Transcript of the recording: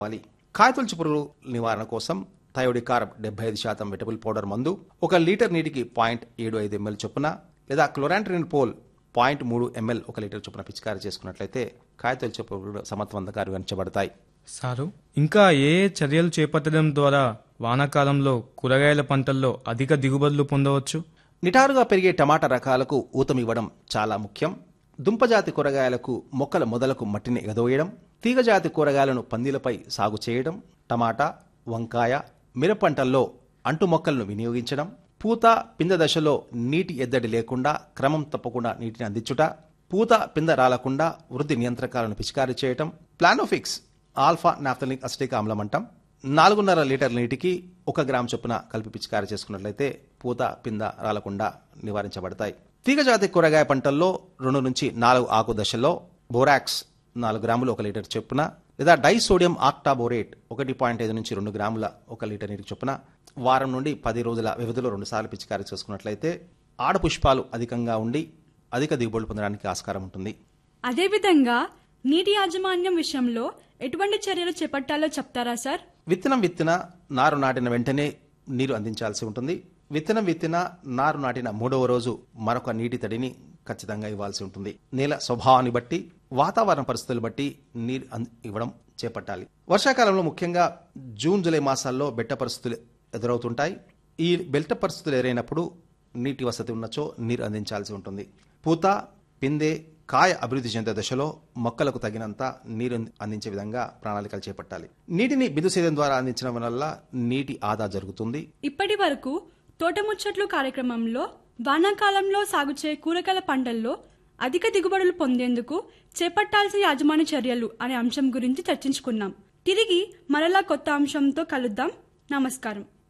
వాలి కాయతొలుచు పురుగు నివారణ కోసం థయోడికార్ డెబ్బై ఐదు శాతం వెటబుల్ పౌడర్ మందు ఒక లీటర్ నీటికి పాయింట్ ఏడు ఐదు ఎంఎల్ చొప్పున లేదా క్లోరాంట్రిన్ పోల్ పాయింట్ మూడు ఎంఎల్ ఒక లీటర్ చొప్పున పిచికారీ చేసుకున్నట్లయితే కాయతొలుచు పురుగులు సమర్థవంతంగా నిర్వహించబడతాయి సారు ఇంకా ఏ ఏ చర్యలు చేపట్టడం ద్వారా వానాకాలంలో కూరగాయల పంటల్లో అధిక దిగుబడులు పొందవచ్చు నిటారుగా పెరిగే టమాటా రకాలకు ఊతమివ్వడం చాలా ముఖ్యం దుంపజాతి కూరగాయలకు మొక్కల మొదలకు మట్టిని ఎగదోయడం తీగజాతి కూరగాయలను పందిలపై సాగు చేయడం టమాటా వంకాయ మిరప పంటల్లో అంటు మొక్కలను వినియోగించడం పూత పింద దశలో నీటి ఎద్దడి లేకుండా క్రమం తప్పకుండా నీటిని అందించుట పూత పింద రాలకుండా వృద్ధి నియంత్రకాలను పిచికారీ చేయటం ప్లానోఫిక్స్ ఆల్ఫా నాఫ్థలిక్ అసిటిక్ ఆమ్లం అంటాం నాలుగున్నర లీటర్ నీటికి ఒక గ్రామ్ చొప్పున కలిపి పిచికారీ చేసుకున్నట్లయితే పూత పింద రాలకుండా నివారించబడతాయి తీగజాతి కూరగాయ పంటల్లో రెండు నుంచి నాలుగు ఆకు దశల్లో బోరాక్స్ నాలుగు గ్రాములు ఒక లీటర్ చొప్పున లేదా డైసోడియం ఆక్టాబోరేట్ ఒకటి పాయింట్ ఐదు నుంచి రెండు గ్రాముల ఒక లీటర్ నీటి చొప్పున వారం నుండి పది రోజుల వ్యవధిలో రెండుసార్లు పిచికారీ చేసుకున్నట్లయితే ఆడపుష్పాలు అధికంగా ఉండి అధిక దిగుబడులు పొందడానికి ఆస్కారం ఉంటుంది అదేవిధంగా నీటి యాజమాన్యం విషయంలో ఎటువంటి చర్యలు చేపట్టాలో చెప్తారా సార్ విత్తనం విత్తిన నారు నాటిన వెంటనే నీరు అందించాల్సి ఉంటుంది విత్తనం విత్తిన నారు నాటిన మూడవ రోజు మరొక నీటి తడిని ఖచ్చితంగా ఇవ్వాల్సి ఉంటుంది నేల స్వభావాన్ని బట్టి వాతావరణ పరిస్థితులు బట్టి నీరు అంద- ఇవ్వడం చేపట్టాలి వర్షాకాలంలో ముఖ్యంగా జూన్ జూలై మాసాల్లో బెట్ట పరిస్థితులు ఎదురవుతుంటాయి ఈ బెల్ట పరిస్థితులు ఎదురైనప్పుడు నీటి వసతి ఉన్నచో నీరు అందించాల్సి ఉంటుంది పూత పిందె కాయ అభివృద్ధి చెందే దశలో మొక్కలకు తగినంత నీరు అందించే విధంగా ప్రణాళికలు చేపట్టాలి నీటిని బిందు సేద్యం ద్వారా అందించడం వల్ల నీటి ఆదా జరుగుతుంది ఇప్పటి వరకు తోటముచ్చట్లు కార్యక్రమంలో వానాకాలంలో సాగు చేయే కూరగాయల పంటల్లో అధిక దిగుబడులు పొందేందుకు చేపట్టాల్సిన యాజమాన్య చర్యలు అనే అంశం గురించి చర్చించుకున్నాం తిరిగి మరలా కొత్త అంశంతో కలుద్దాం నమస్కారం